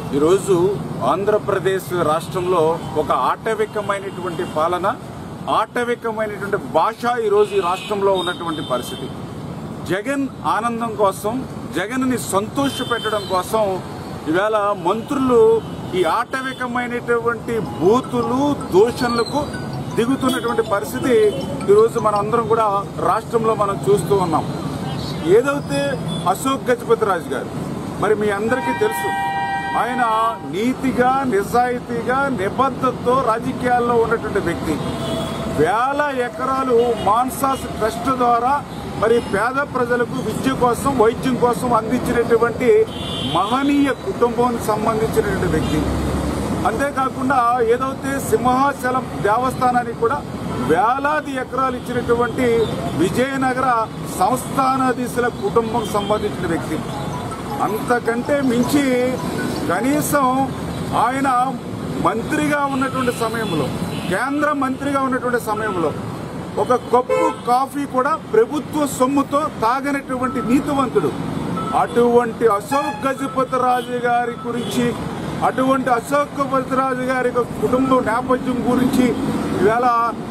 ఈరోజు ఆంధ్రప్రదేశ్ రాష్ట్రంలో ఒక ఆటవికమైనటువంటి పాలన ఆటవికమైనటువంటి భాష ఈరోజు ఈ రాష్ట్రంలో ఉన్నటువంటి పరిస్థితి జగన్ ఆనందం కోసం జగన్ని సంతోష పెట్టడం కోసం ఈవేళ మంత్రులు ఈ ఆటవికమైనటువంటి బూతులు దూషణలకు దిగుతున్నటువంటి పరిస్థితి ఈరోజు మనం అందరం కూడా రాష్ట్రంలో మనం చూస్తూ ఉన్నాం ఏదైతే అశోక్ గజపతిరాజు గారు మరి మీ అందరికీ తెలుసు ఆయన నీతిగా నిజాయితీగా నిబద్ధతతో రాజకీయాల్లో ఉన్నటువంటి వ్యక్తి వేల ఎకరాలు మాన్సాస్ ట్రస్ట్ ద్వారా మరి పేద ప్రజలకు విద్య కోసం వైద్యం కోసం అందించినటువంటి మహనీయ కుటుంబానికి సంబంధించినటువంటి వ్యక్తి అంతేకాకుండా ఏదైతే సింహాచలం దేవస్థానానికి కూడా వేలాది ఎకరాలు ఇచ్చినటువంటి విజయనగర సంస్థానాధీశుల కుటుంబం సంబంధించిన వ్యక్తి అంతకంటే మించి కనీసం ఆయన మంత్రిగా ఉన్నటువంటి సమయంలో కేంద్ర మంత్రిగా ఉన్నటువంటి సమయంలో ఒక కప్పు కాఫీ కూడా ప్రభుత్వ సొమ్ముతో తాగనటువంటి నీతివంతుడు అటువంటి అశోక్ గజపతి రాజు గారి గురించి అటువంటి అశోక్ గజపతి రాజు గారి యొక్క కుటుంబ నేపథ్యం గురించి ఇవాళ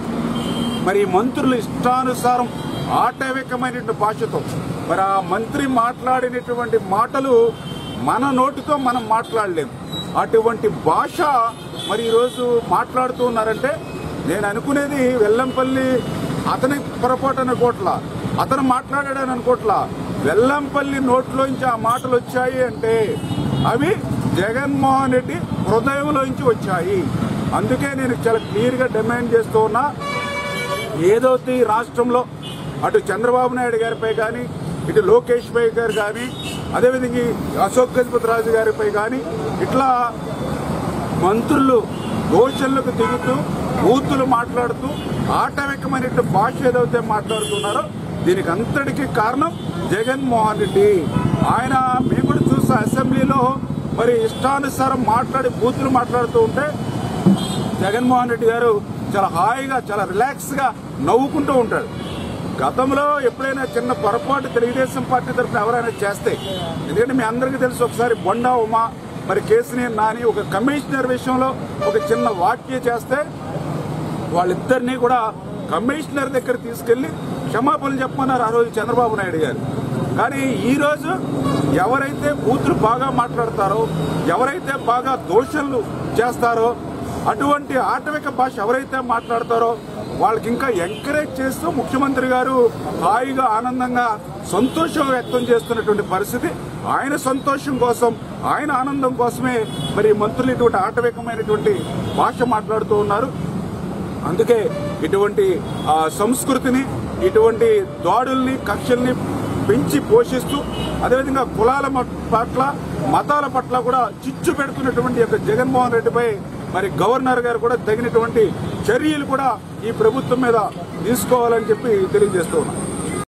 మరి ఈ మంత్రులు ఇష్టానుసారం ఆటవికమైనటువంటి భాషతో మరి ఆ మంత్రి మాట్లాడినటువంటి మాటలు మన నోటితో మనం మాట్లాడలేం అటువంటి భాష మరి ఈరోజు మాట్లాడుతూ ఉన్నారంటే నేను అనుకునేది వెల్లంపల్లి అతని పొరపాటు అనుకోట్లా అతను మాట్లాడాడని అనుకోట్లా వెల్లంపల్లి నోట్లోంచి ఆ మాటలు వచ్చాయి అంటే అవి జగన్మోహన్ రెడ్డి హృదయంలోంచి వచ్చాయి అందుకే నేను చాలా క్లియర్గా డిమాండ్ చేస్తూ ఉన్నా ఏదైతే ఈ రాష్ట్రంలో అటు చంద్రబాబు నాయుడు గారిపై కానీ ఇటు లోకేష్ పై గారు కానీ అదేవిధంగా ఈ అశోక్ గజపతి రాజు గారిపై కానీ ఇట్లా మంత్రులు దోషులకు దిగుతూ బూతులు మాట్లాడుతూ ఆటవికమైన భాష ఏదైతే మాట్లాడుతున్నారో దీనికి అంతటికీ కారణం జగన్మోహన్ రెడ్డి ఆయన మేము కూడా చూసాం అసెంబ్లీలో మరి ఇష్టానుసారం మాట్లాడి బూతులు మాట్లాడుతూ ఉంటే జగన్మోహన్ రెడ్డి గారు చాలా హాయిగా చాలా రిలాక్స్ గా నవ్వుకుంటూ ఉంటాడు గతంలో ఎప్పుడైనా చిన్న పొరపాటు తెలుగుదేశం పార్టీ తరఫున ఎవరైనా చేస్తే ఎందుకంటే మీ అందరికీ తెలుసు ఒకసారి బొండా ఉమా మరి కేసినేని నాని ఒక కమిషనర్ విషయంలో ఒక చిన్న వాక్య చేస్తే వాళ్ళిద్దరినీ కూడా కమిషనర్ దగ్గర తీసుకెళ్లి క్షమాపణలు చెప్పమన్నారు ఆ రోజు చంద్రబాబు నాయుడు గారు కానీ ఈ రోజు ఎవరైతే బూతులు బాగా మాట్లాడతారో ఎవరైతే బాగా దోషణలు చేస్తారో అటువంటి ఆటవిక భాష ఎవరైతే మాట్లాడతారో వాళ్ళకి ఇంకా ఎంకరేజ్ చేస్తూ ముఖ్యమంత్రి గారు హాయిగా ఆనందంగా సంతోషం వ్యక్తం చేస్తున్నటువంటి పరిస్థితి ఆయన సంతోషం కోసం ఆయన ఆనందం కోసమే మరి మంత్రులు ఇటువంటి ఆటవికమైనటువంటి భాష మాట్లాడుతూ ఉన్నారు అందుకే ఇటువంటి ఆ, సంస్కృతిని ఇటువంటి దాడుల్ని కక్షల్ని పెంచి పోషిస్తూ అదేవిధంగా కులాల మ- పట్ల మతాల పట్ల కూడా చిచ్చు పెడుతున్నటువంటి యొక్క జగన్మోహన్ రెడ్డిపై మరి గవర్నర్ గారు కూడా తగినటువంటి చర్యలు కూడా ఈ ప్రభుత్వం మీద తీసుకోవాలని చెప్పి తెలియజేస్తూ ఉన్నారు